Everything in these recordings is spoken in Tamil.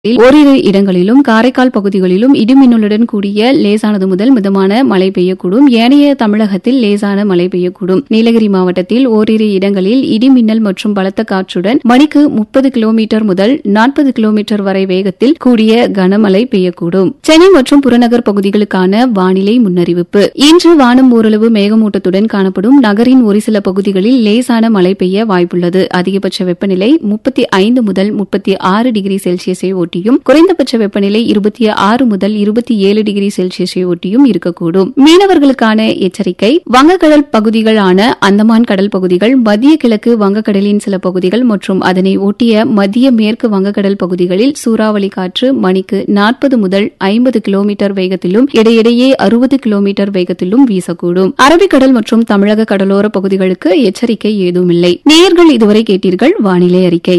ஓரிரு இடங்களிலும் காரைக்கால் பகுதிகளிலும் இடிமின்னலுடன் கூடிய லேசானது முதல் மிதமான மழை பெய்யக்கூடும் ஏனைய தமிழகத்தில் லேசான மழை பெய்யக்கூடும் நீலகிரி மாவட்டத்தில் ஓரிரு இடங்களில் இடிமின்னல் மற்றும் பலத்த காற்றுடன் மணிக்கு முப்பது கிலோமீட்டர் முதல் நாற்பது கிலோமீட்டர் வரை வேகத்தில் கூடிய கனமழை பெய்யக்கூடும் சென்னை மற்றும் புறநகர் பகுதிகளுக்கான வானிலை முன்னறிவிப்பு இன்று வானம் ஓரளவு மேகமூட்டத்துடன் காணப்படும் நகரின் ஒரு சில பகுதிகளில் லேசான மழை பெய்ய வாய்ப்புள்ளது அதிகபட்ச வெப்பநிலை முப்பத்தி ஐந்து முதல் முப்பத்தி ஆறு டிகிரி செல்சியஸை ஒட்டியும் குறைந்தபட்ச வெப்பநிலை இருபத்தி ஆறு முதல் இருபத்தி ஏழு டிகிரி செல்சியஸை ஒட்டியும் இருக்கக்கூடும் மீனவர்களுக்கான எச்சரிக்கை வங்கக்கடல் பகுதிகளான அந்தமான் கடல் பகுதிகள் மத்திய கிழக்கு வங்கக்கடலின் சில பகுதிகள் மற்றும் அதனை ஒட்டிய மத்திய மேற்கு வங்கக்கடல் பகுதிகளில் சூறாவளி காற்று மணிக்கு நாற்பது முதல் ஐம்பது கிலோமீட்டர் வேகத்திலும் இடையிடையே அறுபது கிலோமீட்டர் வேகத்திலும் வீசக்கூடும் அரபிக்கடல் மற்றும் தமிழக கடலோர பகுதிகளுக்கு எச்சரிக்கை ஏதுமில்லை நேயர்கள் இதுவரை கேட்டீர்கள் வானிலை அறிக்கை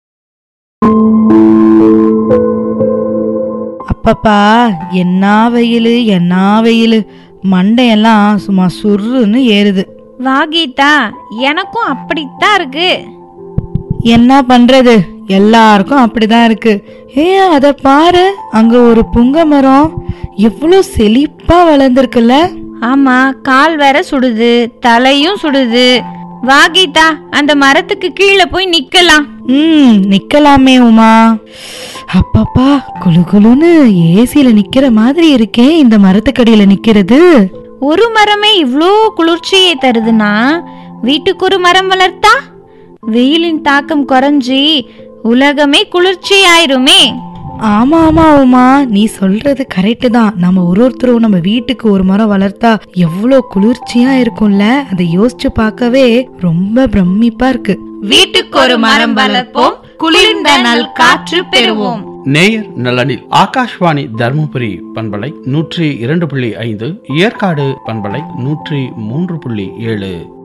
அப்பப்பா என்ன வெயிலு என்ன வெயிலு மண்டையெல்லாம் சும்மா சுருன்னு ஏறுது வா கீதா எனக்கும் அப்படித்தான் இருக்கு என்ன பண்றது எல்லாருக்கும் அப்படிதான் இருக்கு ஏ அத பாரு அங்க ஒரு புங்க மரம் எவ்வளவு செழிப்பா வளர்ந்துருக்குல்ல ஆமா கால் வேற சுடுது தலையும் சுடுது வா கீதா அந்த மரத்துக்கு கீழே போய் நிக்கலாம் ம் நிக்கலாமே உமா அப்பப்பா குளு குளுன்னு ஏசில நிக்கிற மாதிரி இருக்கே இந்த மரத்துக்கடியில நிக்கிறது ஒரு மரமே இவ்ளோ குளிர்ச்சியை தருதுன்னா வீட்டுக்கு ஒரு மரம் வளர்த்தா வெயிலின் தாக்கம் குறைஞ்சி உலகமே குளிர்ச்சி ஆயிருமே ஆமா ஆமா உமா நீ சொல்றது கரெக்டு தான் நம்ம ஒரு ஒருத்தரும் நம்ம வீட்டுக்கு ஒரு மரம் வளர்த்தா எவ்வளோ குளிர்ச்சியா இருக்கும்ல அதை யோசிச்சு பார்க்கவே ரொம்ப பிரமிப்பா இருக்கு வீட்டுக்கு ஒரு மரம் வளர்ப்போம் குளிர்ந்த நல் காற்று பெறுவோம் நேயர் நலனில் ஆகாஷ்வாணி தர்மபுரி பண்பலை நூற்றி இரண்டு புள்ளி ஐந்து ஏற்காடு பண்பலை நூற்றி மூன்று புள்ளி ஏழு